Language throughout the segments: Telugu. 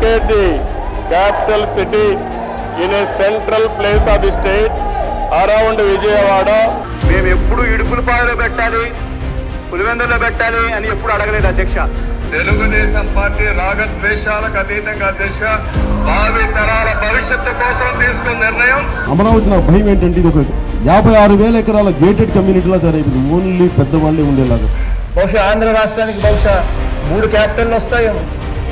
locate the capital city in a central place of the state around Vijayawada. మేము ఎప్పుడు ఇడుపులపాయలో పెట్టాలి పులివెందులో పెట్టాలి అని ఎప్పుడు అడగలేదు అధ్యక్ష తెలుగుదేశం పార్టీ రాగద్వేషాలకు అతీతంగా అధ్యక్ష భావి తరాల భవిష్యత్తు కోసం తీసుకున్న నిర్ణయం అమరావతి నాకు భయం ఏంటంటే ఇది ఒక యాభై ఆరు వేల ఎకరాల గేటెడ్ కమ్యూనిటీలా తయారైపోయింది ఓన్లీ పెద్దవాళ్ళే ఉండేలాగా బహుశా ఆంధ్ర రాష్ట్రానికి బహుశా మూడు క్యాపిటల్ వస్తాయేమో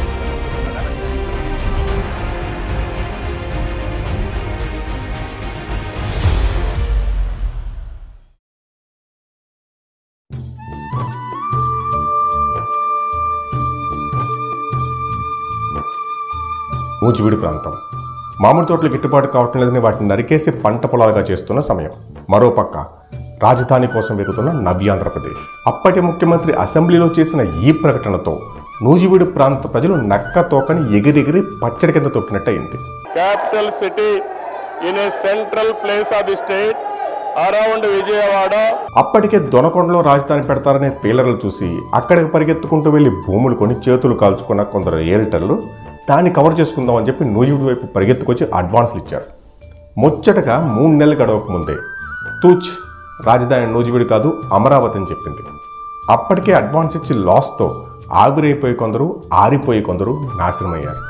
నూజివీడు ప్రాంతం మామిడి తోటలు గిట్టుబాటు కావటం లేదని వాటిని నరికేసి పంట పొలాలుగా చేస్తున్న సమయం మరోపక్క రాజధాని కోసం వెతుకుతున్న నవ్యాంధ్రప్రదేశ్ అప్పటి ముఖ్యమంత్రి అసెంబ్లీలో చేసిన ఈ ప్రకటనతో నూజివీడు ప్రాంత ప్రజలు నక్క తోకని ఎగిరెగిరి పచ్చడి కింద తొక్కినట్టు అయింది Capital city in a central place of the state around Vijayawada. అప్పటికే దొనకొండలో రాజధాని పెడతారనే ఫీలర్లు చూసి అక్కడికి పరిగెత్తుకుంటూ వెళ్లి భూములు కొని చేతులు కాల్చుకున్న కొందరు రియల్టర్లు దాన్ని కవర్ చేసుకుందామని చెప్పి నూజివీడు వైపు పరిగెత్తుకొచ్చి అడ్వాన్స్లు ఇచ్చారు ముచ్చటగా మూడు నెలలు గడవక ముందే తూచ్ రాజధాని నూజివీడు కాదు అమరావతి అని చెప్పింది అప్పటికే అడ్వాన్స్ ఇచ్చి లాస్తో ఆవిరైపోయి కొందరు ఆరిపోయి కొందరు నాశనమయ్యారు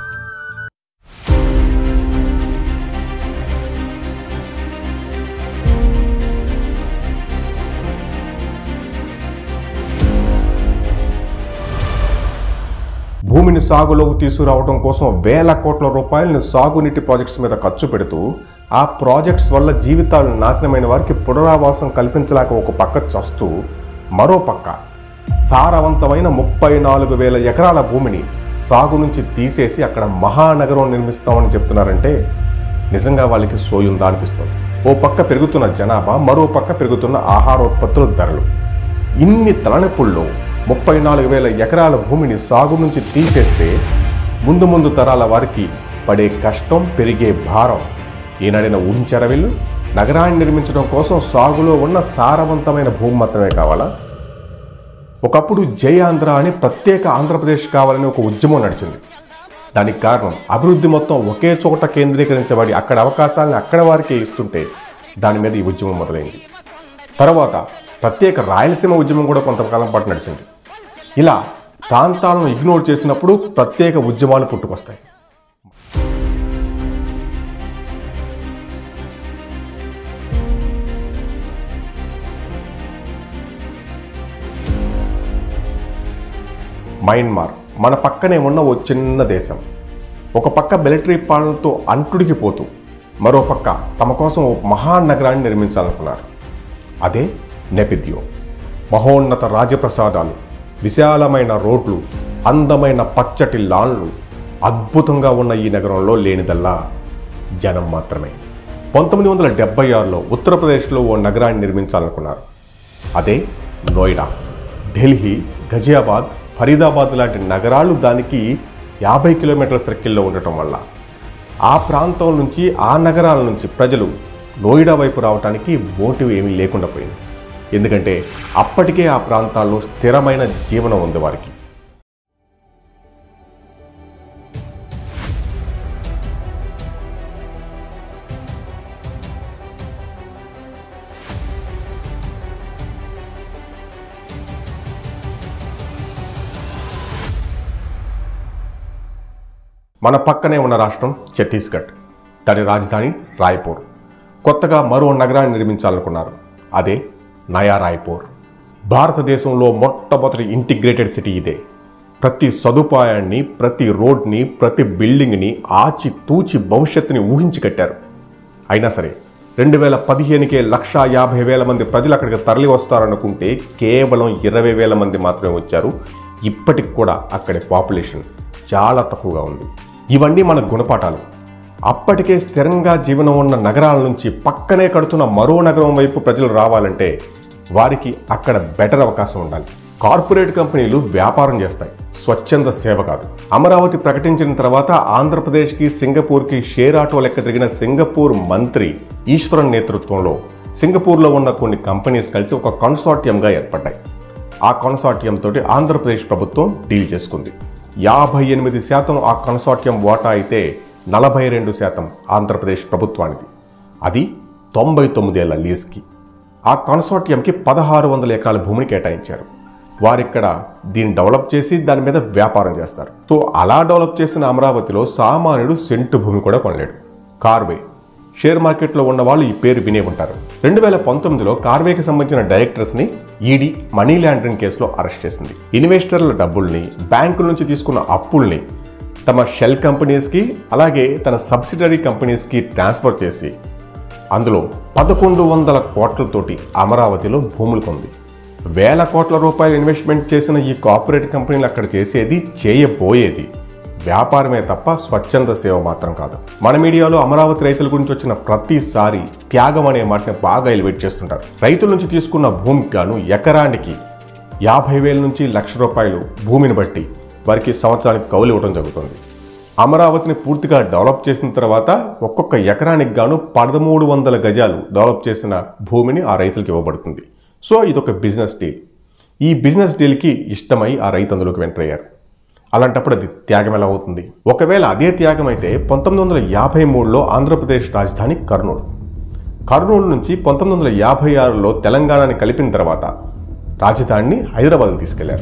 భూమిని సాగులోకి తీసుకురావడం కోసం వేల కోట్ల రూపాయలను సాగునీటి ప్రాజెక్ట్స్ మీద ఖర్చు పెడుతూ ఆ ప్రాజెక్ట్స్ వల్ల జీవితాలు నాశనమైన వారికి పునరావాసం కల్పించలేక ఒక పక్క చస్తూ మరో పక్క సారవంతమైన ముప్పై నాలుగు వేల ఎకరాల భూమిని సాగు నుంచి తీసేసి అక్కడ మహానగరం నిర్మిస్తామని చెప్తున్నారంటే నిజంగా వాళ్ళకి సోయుందా అనిపిస్తుంది ఓ పక్క పెరుగుతున్న జనాభా మరో పక్క పెరుగుతున్న ఆహారోత్పత్తుల ధరలు ఇన్ని తలనొప్పుల్లో ముప్పై నాలుగు వేల ఎకరాల భూమిని సాగు నుంచి తీసేస్తే ముందు ముందు తరాల వారికి పడే కష్టం పెరిగే భారం ఈనాడైనా ఊహించారా వీళ్ళు నగరాన్ని నిర్మించడం కోసం సాగులో ఉన్న సారవంతమైన భూమి మాత్రమే కావాలా ఒకప్పుడు జై ఆంధ్ర అని ప్రత్యేక ఆంధ్రప్రదేశ్ కావాలని ఒక ఉద్యమం నడిచింది దానికి కారణం అభివృద్ధి మొత్తం ఒకే చోట కేంద్రీకరించబడి అక్కడ అవకాశాలను అక్కడ వారికే ఇస్తుంటే దాని మీద ఈ ఉద్యమం మొదలైంది తర్వాత ప్రత్యేక రాయలసీమ ఉద్యమం కూడా కొంతకాలం పాటు నడిచింది ఇలా ప్రాంతాలను ఇగ్నోర్ చేసినప్పుడు ప్రత్యేక ఉద్యమాలు పుట్టుకొస్తాయి మయన్మార్ మన పక్కనే ఉన్న ఓ చిన్న దేశం ఒక పక్క మిలిటరీ పాలనతో అంటుడికి పోతూ మరో పక్క తమ కోసం ఓ మహానగరాన్ని నిర్మించాలనుకున్నారు అదే నెపిద్యో మహోన్నత రాజప్రసాదాలు విశాలమైన రోడ్లు అందమైన పచ్చటి లాన్లు అద్భుతంగా ఉన్న ఈ నగరంలో లేనిదల్లా జనం మాత్రమే పంతొమ్మిది వందల డెబ్బై ఆరులో ఉత్తరప్రదేశ్లో ఓ నగరాన్ని నిర్మించాలనుకున్నారు అదే నోయిడా ఢిల్లీ గజియాబాద్ ఫరీదాబాద్ లాంటి నగరాలు దానికి యాభై కిలోమీటర్ల సర్కిల్లో ఉండటం వల్ల ఆ ప్రాంతం నుంచి ఆ నగరాల నుంచి ప్రజలు నోయిడా వైపు రావడానికి మోటివ్ ఏమీ లేకుండా పోయింది ఎందుకంటే అప్పటికే ఆ ప్రాంతాల్లో స్థిరమైన జీవనం ఉంది వారికి మన పక్కనే ఉన్న రాష్ట్రం ఛత్తీస్గఢ్ దాని రాజధాని రాయ్పూర్ కొత్తగా మరో నగరాన్ని నిర్మించాలనుకున్నారు అదే నయా రాయ్పూర్ భారతదేశంలో మొట్టమొదటి ఇంటిగ్రేటెడ్ సిటీ ఇదే ప్రతి సదుపాయాన్ని ప్రతి రోడ్ని ప్రతి బిల్డింగ్ని ఆచి తూచి భవిష్యత్తుని ఊహించి కట్టారు అయినా సరే రెండు వేల పదిహేనుకే లక్షా యాభై వేల మంది ప్రజలు అక్కడికి తరలి వస్తారనుకుంటే కేవలం ఇరవై వేల మంది మాత్రమే వచ్చారు ఇప్పటికి కూడా అక్కడి పాపులేషన్ చాలా తక్కువగా ఉంది ఇవన్నీ మన గుణపాఠాలు అప్పటికే స్థిరంగా జీవనం ఉన్న నగరాల నుంచి పక్కనే కడుతున్న మరో నగరం వైపు ప్రజలు రావాలంటే వారికి అక్కడ బెటర్ అవకాశం ఉండాలి కార్పొరేట్ కంపెనీలు వ్యాపారం చేస్తాయి స్వచ్ఛంద సేవ కాదు అమరావతి ప్రకటించిన తర్వాత ఆంధ్రప్రదేశ్కి సింగపూర్కి షేర్ ఆటో లెక్క తిరిగిన సింగపూర్ మంత్రి ఈశ్వరన్ నేతృత్వంలో సింగపూర్లో ఉన్న కొన్ని కంపెనీస్ కలిసి ఒక కన్సార్టియంగా ఏర్పడ్డాయి ఆ కన్సార్టియం తోటి ఆంధ్రప్రదేశ్ ప్రభుత్వం డీల్ చేసుకుంది యాభై ఎనిమిది శాతం ఆ కన్సార్టియం వాటా అయితే నలభై రెండు శాతం ఆంధ్రప్రదేశ్ ప్రభుత్వానిది అది తొంభై తొమ్మిదేళ్ల లీజ్కి ఆ కన్సార్టియంకి పదహారు వందల ఎకరాల భూమిని కేటాయించారు వారిక్కడ దీన్ని డెవలప్ చేసి దాని మీద వ్యాపారం చేస్తారు సో అలా డెవలప్ చేసిన అమరావతిలో సామాన్యుడు సెంటు భూమి కూడా కొనలేడు కార్వే షేర్ మార్కెట్లో ఉన్న వాళ్ళు ఈ పేరు వినే ఉంటారు రెండు వేల పంతొమ్మిదిలో కార్వేకి సంబంధించిన డైరెక్టర్స్ని ఈడీ మనీ లాండరింగ్ కేసులో అరెస్ట్ చేసింది ఇన్వెస్టర్ల డబ్బుల్ని బ్యాంకుల నుంచి తీసుకున్న అప్పుల్ని తమ షెల్ కంపెనీస్కి అలాగే తన సబ్సిడరీ కంపెనీస్కి ట్రాన్స్ఫర్ చేసి అందులో పదకొండు వందల కోట్లతోటి అమరావతిలో భూములు కొంది వేల కోట్ల రూపాయలు ఇన్వెస్ట్మెంట్ చేసిన ఈ కార్పొరేట్ కంపెనీలు అక్కడ చేసేది చేయబోయేది వ్యాపారమే తప్ప స్వచ్ఛంద సేవ మాత్రం కాదు మన మీడియాలో అమరావతి రైతుల గురించి వచ్చిన ప్రతిసారి త్యాగం అనే మాటని బాగా ఎలివేట్ చేస్తుంటారు రైతుల నుంచి తీసుకున్న భూమికి గాను ఎకరానికి యాభై వేల నుంచి లక్ష రూపాయలు భూమిని బట్టి వారికి సంవత్సరానికి కౌలు ఇవ్వడం జరుగుతుంది అమరావతిని పూర్తిగా డెవలప్ చేసిన తర్వాత ఒక్కొక్క ఎకరానికి గాను పదమూడు వందల గజాలు డెవలప్ చేసిన భూమిని ఆ రైతులకు ఇవ్వబడుతుంది సో ఇదొక బిజినెస్ డీల్ ఈ బిజినెస్ డీల్కి ఇష్టమై ఆ రైతు అందులోకి ఎంటర్ అయ్యారు అలాంటప్పుడు అది త్యాగం ఎలా అవుతుంది ఒకవేళ అదే త్యాగం అయితే పంతొమ్మిది వందల యాభై మూడులో ఆంధ్రప్రదేశ్ రాజధాని కర్నూలు కర్నూలు నుంచి పంతొమ్మిది వందల యాభై ఆరులో తెలంగాణని కలిపిన తర్వాత రాజధానిని హైదరాబాద్కు తీసుకెళ్లారు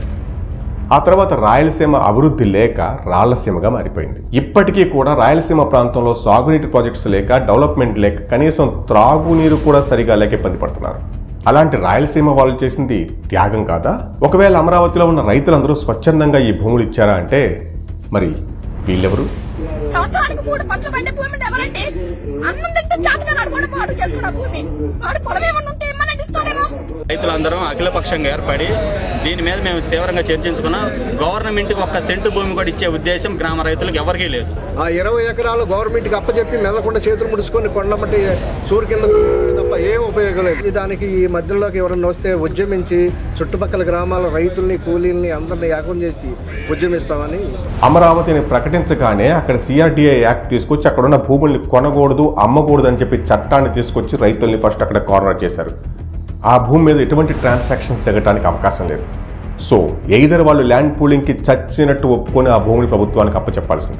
ఆ తర్వాత రాయలసీమ అభివృద్ధి లేక రాళ్లసీమగా మారిపోయింది ఇప్పటికీ కూడా రాయలసీమ ప్రాంతంలో సాగునీటి ప్రాజెక్ట్స్ లేక డెవలప్మెంట్ లేక కనీసం త్రాగునీరు కూడా సరిగా లేక ఇబ్బంది పడుతున్నారు అలాంటి రాయలసీమ వాళ్ళు చేసింది త్యాగం కాదా ఒకవేళ అమరావతిలో ఉన్న రైతులందరూ స్వచ్ఛందంగా ఈ భూములు ఇచ్చారా అంటే మరి వీళ్ళెవరు సంవత్సరానికి మూడు పంటలు పండే భూమిని ఎవరండి అన్నం తింటే జాతగా నాడు కూడా పాడు చేసుకున్న భూమి వాడు పొలం ఏమన్నా ఉంటే ఏమన్నా ఇస్తాడేమో రైతులందరం అఖిలపక్షంగా ఏర్పడి దీని మీద మేము తీవ్రంగా చర్చించుకున్నాం గవర్నమెంట్కి ఒక్క సెంటు భూమి కూడా ఇచ్చే ఉద్దేశం గ్రామ రైతులకు ఎవరికీ లేదు ఆ ఇరవై ఎకరాలు గవర్నమెంట్కి అప్పచెప్పి మెదలకుండా చేతులు ముడుచుకొని కొండమట్టి సూర్య కింద తప్ప ఏం ఉపయోగం లేదు దానికి ఈ మధ్యలోకి ఎవరన్నా వస్తే ఉద్యమించి చుట్టుపక్కల గ్రామాల రైతుల్ని కూలీల్ని అందరిని ఏకం చేసి ఉద్యమిస్తామని అమరావతిని ప్రకటించగానే అక్కడ సిఆర్డిఏ యాక్ట్ తీసుకొచ్చి అక్కడ ఉన్న భూముల్ని కొనకూడదు అమ్మకూడదు అని చెప్పి చట్టాన్ని తీసుకొచ్చి రైతుల్ని ఫస్ట్ అక్కడ కార్నర్ చేశారు ఆ భూమి మీద ఎటువంటి ట్రాన్సాక్షన్స్ జరగడానికి అవకాశం లేదు సో ఎయిదర్ వాళ్ళు ల్యాండ్ పూలింగ్కి చచ్చినట్టు ఒప్పుకొని ఆ భూమిని ప్రభుత్వానికి అప్పచెప్పాల్సిందే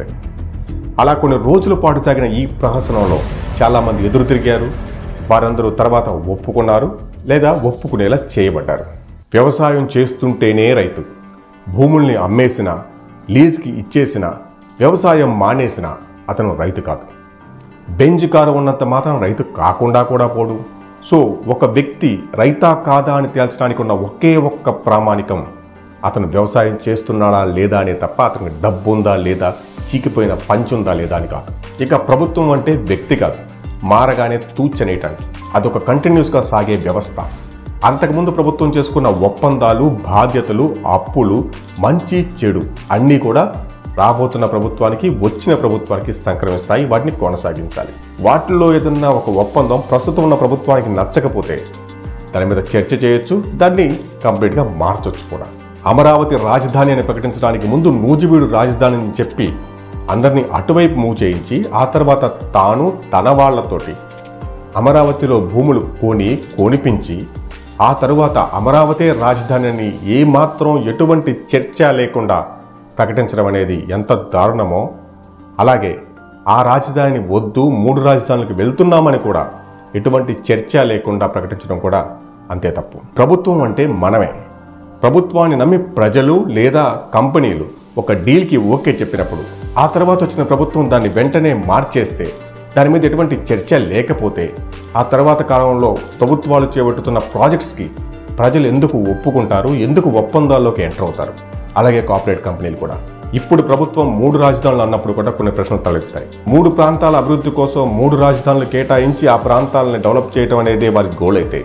అలా కొన్ని రోజుల పాటు సాగిన ఈ ప్రహసనంలో చాలామంది ఎదురు తిరిగారు వారందరూ తర్వాత ఒప్పుకున్నారు లేదా ఒప్పుకునేలా చేయబడ్డారు వ్యవసాయం చేస్తుంటేనే రైతు భూముల్ని అమ్మేసిన లీజ్కి ఇచ్చేసిన వ్యవసాయం మానేసిన అతను రైతు కాదు బెంజ్ కారు ఉన్నంత మాత్రం రైతు కాకుండా కూడా పోడు సో ఒక వ్యక్తి రైతా కాదా అని తేల్చడానికి ఉన్న ఒకే ఒక్క ప్రామాణికం అతను వ్యవసాయం చేస్తున్నాడా లేదా అనే తప్ప అతనికి డబ్బు ఉందా లేదా చీకిపోయిన పంచుందా లేదా అని కాదు ఇక ప్రభుత్వం అంటే వ్యక్తి కాదు మారగానే తూచనేయటానికి అదొక కంటిన్యూస్గా సాగే వ్యవస్థ అంతకుముందు ప్రభుత్వం చేసుకున్న ఒప్పందాలు బాధ్యతలు అప్పులు మంచి చెడు అన్నీ కూడా రాబోతున్న ప్రభుత్వానికి వచ్చిన ప్రభుత్వానికి సంక్రమిస్తాయి వాటిని కొనసాగించాలి వాటిల్లో ఏదన్నా ఒక ఒప్పందం ప్రస్తుతం ఉన్న ప్రభుత్వానికి నచ్చకపోతే దాని మీద చర్చ చేయొచ్చు దాన్ని కంప్లీట్గా మార్చొచ్చు కూడా అమరావతి రాజధాని అని ప్రకటించడానికి ముందు నూజివీడు రాజధాని అని చెప్పి అందరినీ అటువైపు మూవ్ చేయించి ఆ తర్వాత తాను తన వాళ్లతోటి అమరావతిలో భూములు కొని కొనిపించి ఆ తరువాత అమరావతే రాజధాని అని ఏమాత్రం ఎటువంటి చర్చ లేకుండా ప్రకటించడం అనేది ఎంత దారుణమో అలాగే ఆ రాజధానిని వద్దు మూడు రాజధానులకు వెళ్తున్నామని కూడా ఎటువంటి చర్చ లేకుండా ప్రకటించడం కూడా అంతే తప్పు ప్రభుత్వం అంటే మనమే ప్రభుత్వాన్ని నమ్మి ప్రజలు లేదా కంపెనీలు ఒక డీల్కి ఓకే చెప్పినప్పుడు ఆ తర్వాత వచ్చిన ప్రభుత్వం దాన్ని వెంటనే మార్చేస్తే దాని మీద ఎటువంటి చర్చ లేకపోతే ఆ తర్వాత కాలంలో ప్రభుత్వాలు చేపట్టుతున్న ప్రాజెక్ట్స్కి ప్రజలు ఎందుకు ఒప్పుకుంటారు ఎందుకు ఒప్పందాల్లోకి ఎంటర్ అవుతారు అలాగే కార్పొరేట్ కంపెనీలు కూడా ఇప్పుడు ప్రభుత్వం మూడు రాజధానులు అన్నప్పుడు కూడా కొన్ని ప్రశ్నలు తలెత్తాయి మూడు ప్రాంతాల అభివృద్ధి కోసం మూడు రాజధానులు కేటాయించి ఆ ప్రాంతాలను డెవలప్ చేయడం అనేది వారి గోల్ అయితే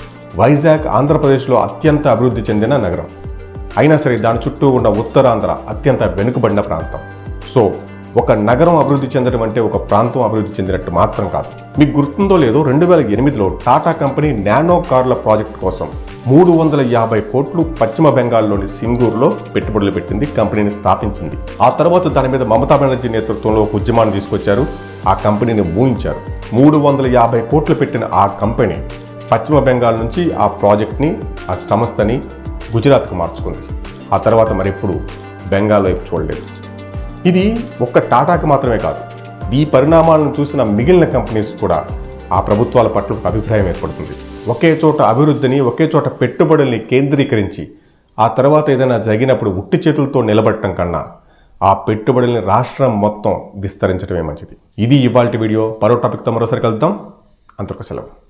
వైజాగ్ ఆంధ్రప్రదేశ్లో అత్యంత అభివృద్ధి చెందిన నగరం అయినా సరే దాని చుట్టూ ఉన్న ఉత్తరాంధ్ర అత్యంత వెనుకబడిన ప్రాంతం సో ఒక నగరం అభివృద్ధి చెందడం అంటే ఒక ప్రాంతం అభివృద్ధి చెందినట్టు మాత్రం కాదు మీకు గుర్తుందో లేదో రెండు వేల ఎనిమిదిలో టాటా కంపెనీ నానో కార్ల ప్రాజెక్ట్ కోసం మూడు వందల యాభై కోట్లు పశ్చిమ బెంగాల్లోని సింగూరులో పెట్టుబడులు పెట్టింది కంపెనీని స్థాపించింది ఆ తర్వాత దాని మీద మమతా బెనర్జీ నేతృత్వంలో ఒక ఉద్యమాన్ని తీసుకొచ్చారు ఆ కంపెనీని మూయించారు మూడు వందల యాభై కోట్లు పెట్టిన ఆ కంపెనీ పశ్చిమ బెంగాల్ నుంచి ఆ ప్రాజెక్ట్ని ఆ సంస్థని గుజరాత్కు మార్చుకుంది ఆ తర్వాత మరి ఇప్పుడు బెంగాల్ వైపు చూడలేదు ఇది ఒక్క టాటాకి మాత్రమే కాదు ఈ పరిణామాలను చూసిన మిగిలిన కంపెనీస్ కూడా ఆ ప్రభుత్వాల పట్ల ఒక అభిప్రాయం ఏర్పడుతుంది ఒకే చోట అభివృద్ధిని ఒకే చోట పెట్టుబడుల్ని కేంద్రీకరించి ఆ తర్వాత ఏదైనా జరిగినప్పుడు ఉట్టి చేతులతో నిలబడటం కన్నా ఆ పెట్టుబడుల్ని రాష్ట్రం మొత్తం విస్తరించడమే మంచిది ఇది ఇవాళ వీడియో మరో టాపిక్తో మరోసారి కలుద్దాం అంతకు సెలవు